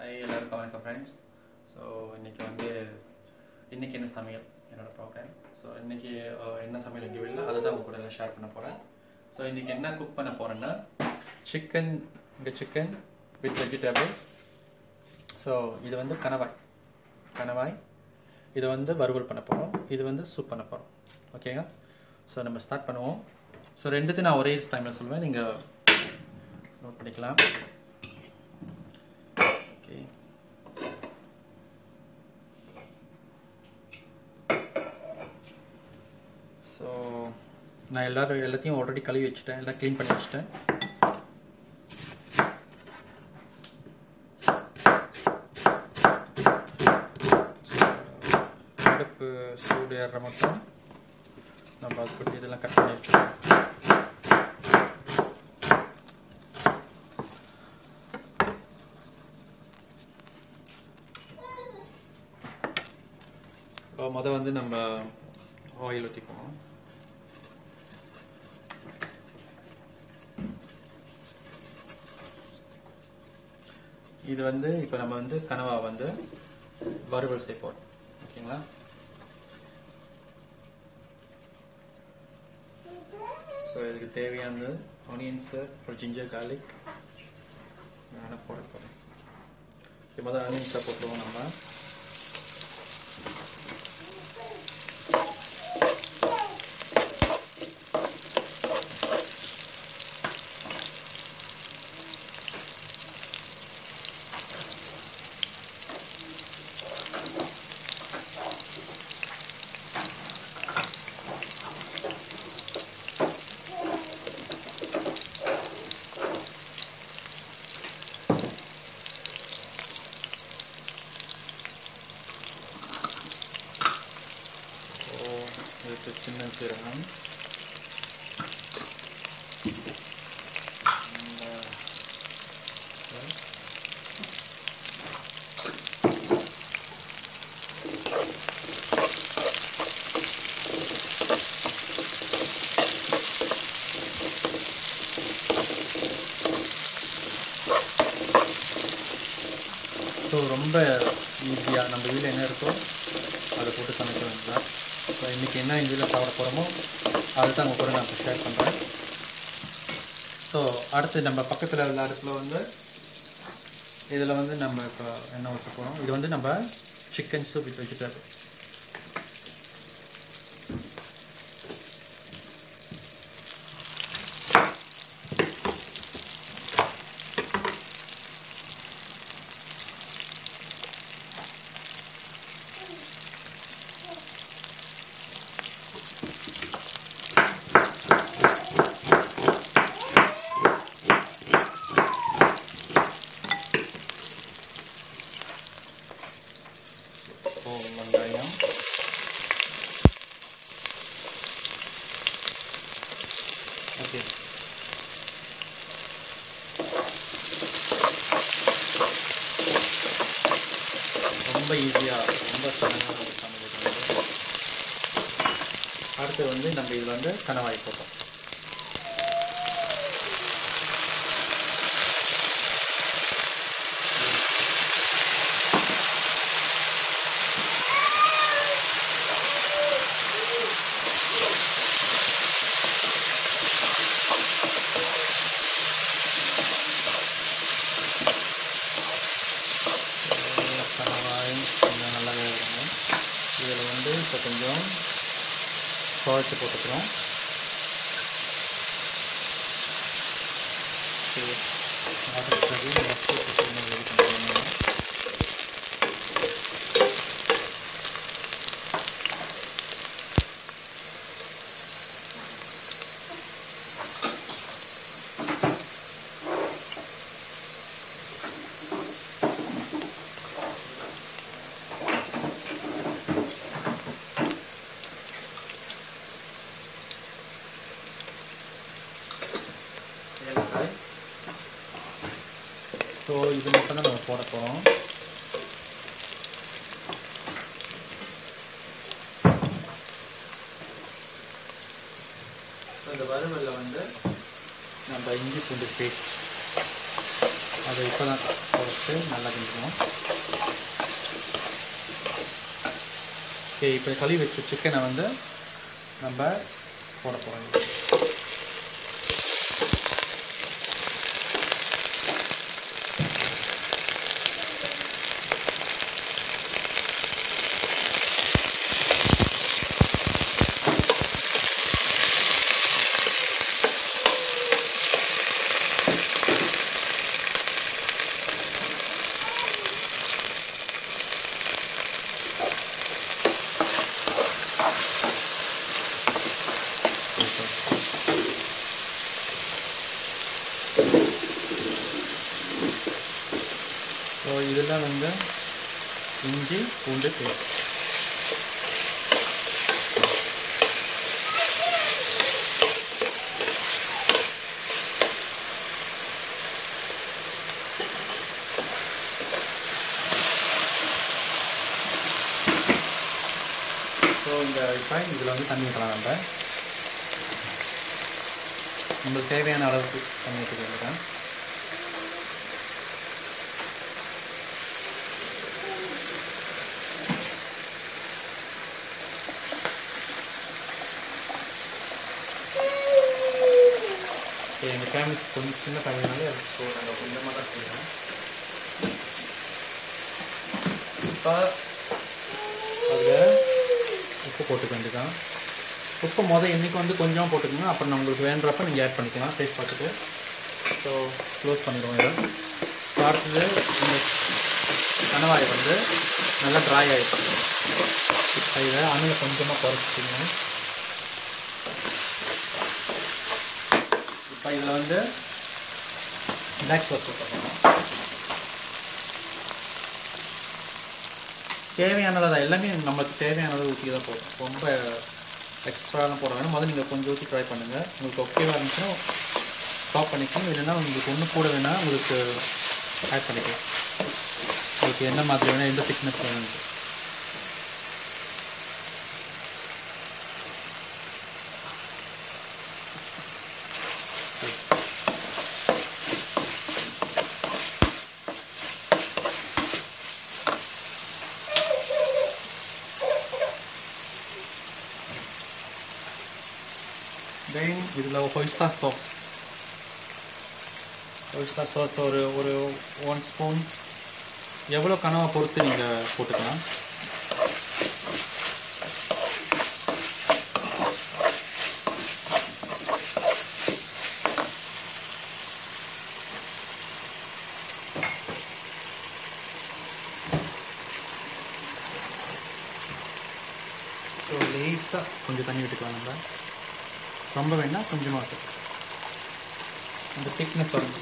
Hi எல்லாருக்கும் வணக்கம் friends so இன்றைக்கி வந்து இன்றைக்கி என்ன சமையல் என்னோட ப்ரோக்ராம் ஸோ இன்றைக்கி என்ன சமையல் எங்கள் வீட்டில் அதை தான் உங்க கூட ஷேர் பண்ண போகிறேன் ஸோ இன்றைக்கி என்ன குக் பண்ண போகிறேன்னா சிக்கன் இந்த சிக்கன் வித் வெஜிடபிள்ஸ் ஸோ இது வந்து கணவாய் கணவாய் இது வந்து வறுவல் பண்ண போகிறோம் இது வந்து சூப் பண்ண போகிறோம் ஓகேங்க ஸோ நம்ம ஸ்டார்ட் பண்ணுவோம் ஸோ ரெண்டுத்தையும் நான் ஒரே டைமில் சொல்லுவேன் நீங்கள் நோட் பண்ணிக்கலாம் ஓகே ஸோ நான் எல்லாரும் எல்லாத்தையும் ஆல்ரெடி கழுவி வச்சுட்டேன் எல்லாம் க்ளீன் பண்ணி வச்சுட்டேன் அடுப்பு சூடு ஏறுற மட்டும் நம்ம அது பற்றி இதெல்லாம் கட் பண்ணி வச்சுருக்கோம் மொதல் வந்து நம்ம ஆயில் ஊற்றிக்குவோம் இது வந்து இப்போ நம்ம வந்து கனவா வந்து வறுவல் செய்ப்போம் ஓகேங்களா ஸோ இதுக்கு தேவையானது ஆனியன்ஸு அப்புறம் ஜிஞ்சர் கார்லிக் நான் போட போகிறேன் முதல்ல ஆனியன்ஸை போட்டுருவோம் நம்ம இதுக்கு சின்ன சீரகம் ஸோ ரொம்ப ஈஸியாக நம்ம வீட்டில் என்ன இருக்கோ அதை போட்டு சமைக்க வேண்டியதான் ஸோ இன்றைக்கி என்ன இதில் சாப்பிட போகிறோமோ அதை தான் உங்கள் கூட நான் இப்போ ஷேர் பண்ணுறேன் ஸோ அடுத்து நம்ம பக்கத்தில் உள்ள அடுப்பில் வந்து இதில் வந்து நம்ம இப்போ எண்ணெய் ஊற்ற போகிறோம் இது வந்து நம்ம சிக்கன் சூப் வித் வெஜிடபிள் வெங்காயம் ஓகே ரொம்ப ஈஸியாக ரொம்ப சமையல் சமைக்கிறது அடுத்து வந்து நம்ம இதில் வந்து கணவாய் போட்டோம் கணவாய் கொஞ்சம் நல்லா வேகணும் இதில் வந்து இப்போ கொஞ்சம் குழச்சி போட்டுக்கிறோம் அடுத்தது நெக்ஸ்ட் ரெடி பண்ணுறோம் ஏலக்காய் ஸோ இது மட்டும் தான் நம்ம போட போகிறோம் ஸோ இந்த வறுவலில் வந்து நம்ம இஞ்சி பூண்டு பேஸ்ட் அதை இப்போ தான் போட்டு நல்லா கிண்டுவோம் ஓகே இப்போ கழுவி வச்ச சிக்கனை வந்து நம்ம போட போகிறோம் ஸோ இதெல்லாம் வந்து இஞ்சி பூண்டு பேஸ்ட் ஸோ இந்த இப்போ இதில் வந்து தண்ணி ஊற்றலாம் நம்ம உங்களுக்கு தேவையான அளவுக்கு தண்ணி ஊற்றிக்கிறேன் எங்கள் ஃபேமிலி கொஞ்சம் சின்ன ஃபேமிலினாலே ஸோ நாங்கள் கொஞ்சமாக தான் செய்வோம் இப்போ அதில் உப்பு போட்டுக்க வேண்டியதான் உப்பு மொதல் இன்றைக்கி வந்து கொஞ்சம் போட்டுக்கோங்க அப்புறம் நான் உங்களுக்கு வேண்டுறப்ப நீங்கள் ஆட் பண்ணிக்கலாம் டேஸ்ட் பார்த்துட்டு ஸோ க்ளோஸ் பண்ணிடுவோம் இதை ஸோ அடுத்தது இந்த கணவாய் வந்து நல்லா ட்ரை ஆகிடுச்சு இப்போ இதை அணில் கொஞ்சமாக குறைச்சிட்டிங்க இப்போ இதில் வந்து பிளாக் சாஸ் போட்டுருக்கோம் தேவையானதை தான் எல்லாமே நம்மளுக்கு தேவையானதை ஊற்றி தான் போடும் ரொம்ப எக்ஸ்ட்ராலாம் போட வேணும் முதல்ல நீங்கள் கொஞ்சம் ஊற்றி ட்ரை பண்ணுங்கள் உங்களுக்கு ஓகேவாக இருந்துச்சுன்னா ஸ்டாப் பண்ணிக்கணும் இல்லைன்னா உங்களுக்கு ஒன்று கூட வேணால் உங்களுக்கு ஆட் பண்ணிக்கலாம் உங்களுக்கு என்ன மாதிரி வேணும் எந்த திக்னஸ் வேணும் தென் இதில் ஒயிஸ்டா சாஸ் ஒயிஸ்டா சாஸ் ஒரு ஒரு ஒன் ஸ்பூன் எவ்வளோ கனவை பொறுத்து நீங்கள் போட்டுக்கலாம் ஸோ லேஸாக கொஞ்சம் தண்ணி விட்டுக்கலாம் நம்ம ரொம்ப வேணால் கொஞ்சமாக இருக்கும் அந்த திக்னஸ் வரும்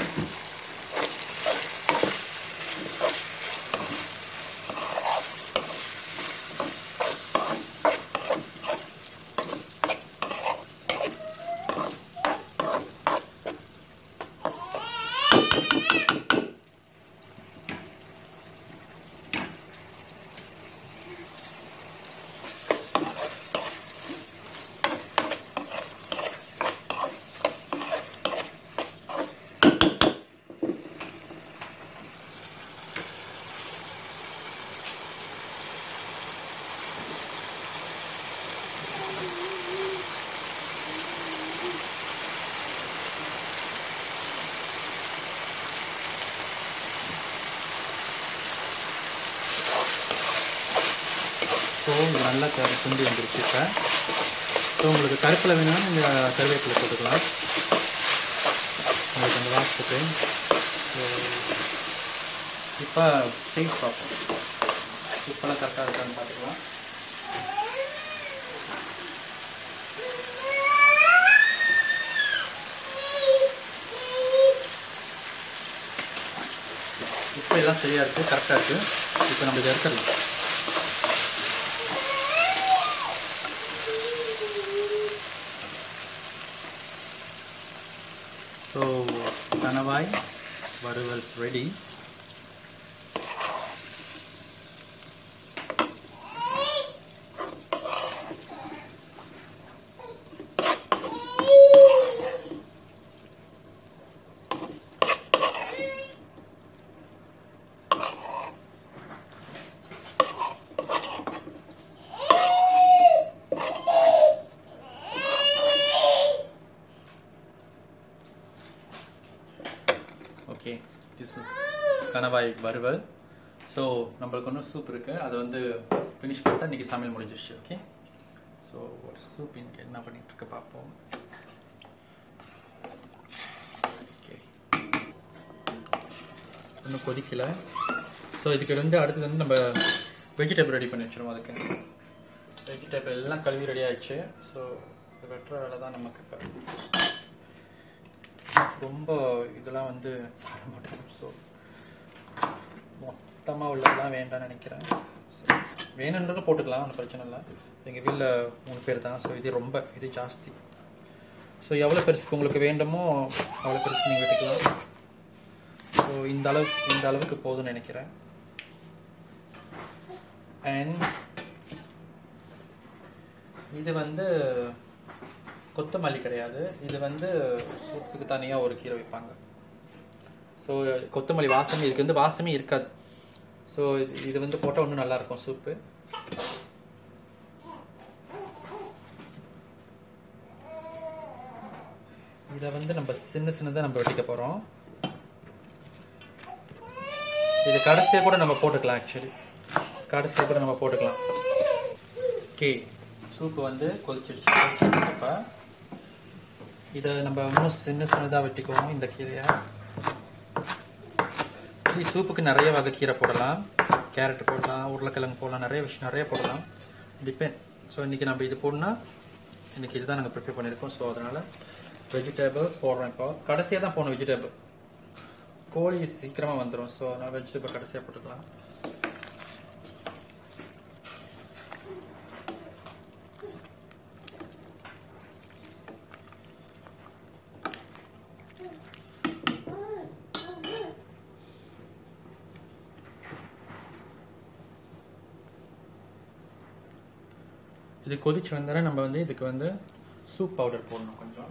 ஸோ இது நல்லா க குண்டி வந்துருச்சு இப்போ ஸோ உங்களுக்கு கருப்பில் வேணும்னா நீங்கள் கருவேப்பிலை போட்டுக்கலாம் உங்களுக்கு அந்த வாசத்துக்கு ஸோ இப்போ டேஸ்ட் பார்ப்போம் உப்பெல்லாம் கரெக்டாக இருக்கான்னு பார்த்துக்கலாம் உப்பு எல்லாம் சரியாக இருக்குது கரெக்டாக இருக்குது இப்போ நம்ம இதை எடுத்துடலாம் ஸோ கணவாய் வறுவல்ஸ் ரெடி திஸ் இஸ் கணவாய் வறுவல் ஸோ நம்மளுக்கு ஒன்றும் சூப் இருக்குது அதை வந்து ஃபினிஷ் பண்ணிட்டா இன்றைக்கி சமையல் முடிஞ்சிருச்சு ஓகே ஸோ ஒரு சூப் இன்னைக்கு என்ன பண்ணிட்டு இருக்க பார்ப்போம் ஓகே இன்னும் கொதிக்கல ஸோ இதுக்கு வந்து அடுத்து வந்து நம்ம வெஜிடபிள் ரெடி பண்ணி வச்சிருவோம் அதுக்கு வெஜிடபிள் எல்லாம் கழுவி ரெடி ஆயிடுச்சு ஸோ இது வெட்டுற வேலை தான் நமக்கு இப்போ ரொம்ப இதெல்லாம் வந்து சாப்பிட மாட்டேன் ஸோ மொத்தமாக உள்ளதெல்லாம் வேண்டாம்னு நினைக்கிறேன் So, வேணுன்றது போட்டுக்கலாம் ஒன்றும் பிரச்சனை இல்லை எங்கள் வீட்டில் மூணு பேர் தான் ஸோ இது ரொம்ப இது ஜாஸ்தி ஸோ எவ்வளோ பெருசுக்கு உங்களுக்கு வேண்டுமோ அவ்வளோ பெருசுக்கு நீங்கள் வெட்டிக்கலாம் ஸோ இந்த அளவுக்கு இந்த அளவுக்கு போதும்னு நினைக்கிறேன் அண்ட் இது வந்து கொத்தமல்லி கிடையாது இது வந்து சூப்புக்கு தனியாக ஒரு கீரை வைப்பாங்க ஸோ கொத்தமல்லி வாசமே இதுக்கு வந்து வாசமே இருக்காது ஸோ இது இது வந்து போட்டால் இன்னும் நல்லா இருக்கும் சூப்பு இதை வந்து நம்ம சின்ன சின்னதாக நம்ம வெட்டிக்க போகிறோம் இது கடைசியாக கூட நம்ம போட்டுக்கலாம் ஆக்சுவலி கடைசியாக கூட நம்ம போட்டுக்கலாம் ஓகே சூப்பு வந்து கொதிச்சிருச்சு இப்போ இதை நம்ம இன்னும் சின்ன சின்னதாக வெட்டிக்குவோம் இந்த கீரையை இது சூப்புக்கு நிறைய வகை கீரை போடலாம் கேரட் போடலாம் உருளைக்கிழங்கு போடலாம் நிறைய விஷயம் நிறைய போடலாம் டிபெண்ட் ஸோ இன்றைக்கி நம்ம இது போடனா இன்றைக்கி இதுதான் நாங்கள் ப்ரிப்பேர் பண்ணியிருக்கோம் ஸோ அதனால் வெஜிடபிள்ஸ் போடுறோம் இப்போ கடைசியாக தான் போகணும் வெஜிடபிள் கோழி சீக்கிரமாக வந்துடும் ஸோ நான் வெஜிடபிள் கடைசியாக போட்டுக்கலாம் இது கொதிச்சு வந்தாலே நம்ம வந்து இதுக்கு வந்து சூப் பவுடர் போடணும் கொஞ்சம்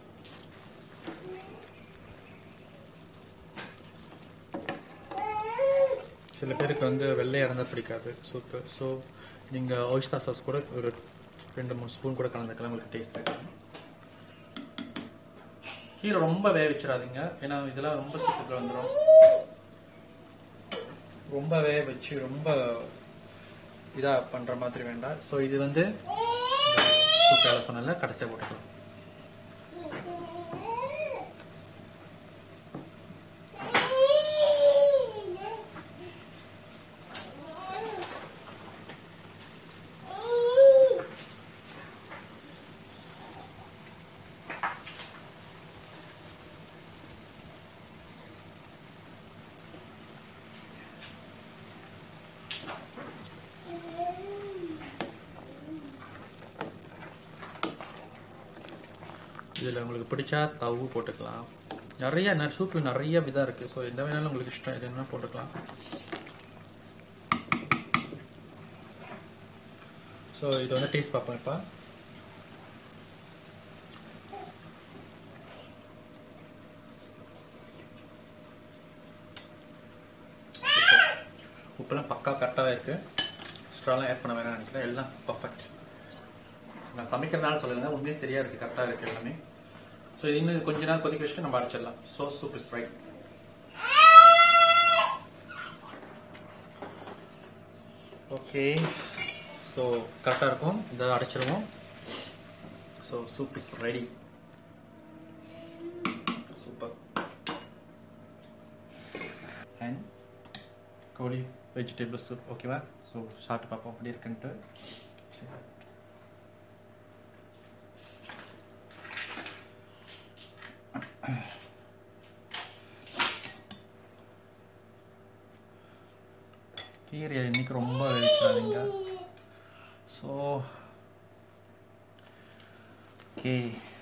சில பேருக்கு வந்து வெள்ளையாக இருந்தால் பிடிக்காது சூப்பு ஸோ நீங்கள் ஒயிஸ்டா சாஸ் கூட ஒரு ரெண்டு மூணு ஸ்பூன் கூட கலந்துக்கலாம் உங்களுக்கு டேஸ்ட் இருக்கும் கீரை ரொம்ப வேக வச்சிடாதீங்க ஏன்னா இதெல்லாம் ரொம்ப சீக்கிரத்தில் வந்துடும் ரொம்ப வேக வச்சு ரொம்ப இதாக பண்ணுற மாதிரி வேண்டாம் ஸோ இது வந்து சூப் வேலை சொன்னல கடைசியாக போட்டுக்கலாம் இதில் உங்களுக்கு பிடிச்சா தவு போட்டுக்கலாம் நிறைய ந- சூப்பு நிறைய விதம் இருக்குது ஸோ எந்த வேணாலும் உங்களுக்கு இஷ்டம் எது வேணாலும் போட்டுக்கலாம் ஸோ இது வந்து டேஸ்ட் பார்ப்போம் இப்போ உப்பெல்லாம் பக்கா கரெக்டாகவே இருக்குது எக்ஸ்ட்ராலாம் ஆட் பண்ண வேணாம்னு நினைக்கிறேன் எல்லாம் பர்ஃபெக்ட் நான் சமைக்கிறதுனால சொல்லலைங்க உண்மையே சரியா இருக்கு கரெக்டாக இருக்கு எல்லாமே ஸோ இது இன்னும் கொஞ்ச நேரம் கொதிக்க வச்சுட்டு நம்ம அரைச்சிடலாம் so soup is right okay so கரெக்டாக இருக்கும் இதை அடைச்சிருவோம் so soup is ready super and கோழி வெஜிடபிள் சூப் ஓகேவா ஸோ சாப்பிட்டு பார்ப்போம் அப்படி இருக்குன்ட்டு சரி. கீரையை இன்னைக்கு ரொம்ப வேவிச்சிடாதீங்க ஸோ ஓகே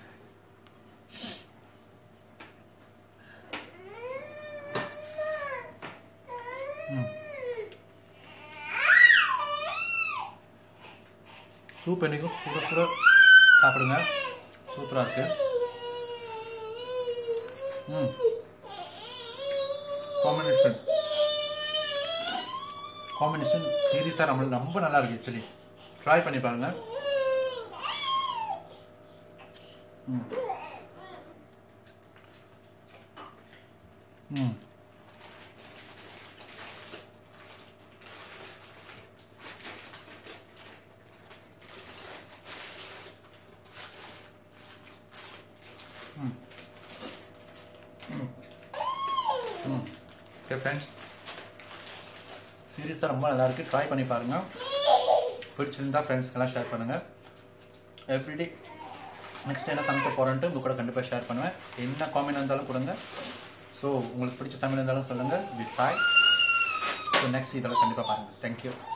சூப் என்னைக்கும் சுட சுட சாப்பிடுங்க சூப்பராக இருக்கு ம் காம்பினேஷன் காம்பினேஷன் சீரியஸாக நம்மளுக்கு ரொம்ப நல்லா இருக்கு ஆக்சுவலி ட்ரை பண்ணி பாருங்க ம் ம் ம் ம் ம் ஓகே ஃப்ரெண்ட்ஸ் சீரியஸாக ரொம்ப நல்லா இருக்கு ட்ரை பண்ணி பாருங்கள் பிடிச்சிருந்தா ஃப்ரெண்ட்ஸ்க்கெல்லாம் ஷேர் பண்ணுங்கள் எவ்ரிடே நெக்ஸ்ட் என்ன சமைக்க போகிறேன்ட்டு உங்கள் கூட கண்டிப்பாக ஷேர் பண்ணுவேன் என்ன காமெண்ட் இருந்தாலும் கொடுங்க ஸோ உங்களுக்கு பிடிச்ச சமையல் இருந்தாலும் சொல்லுங்கள் வி ட்ரை ஸோ நெக்ஸ்ட் இதெல்லாம் கண்டிப்பாக பாருங்கள் தேங்க்யூ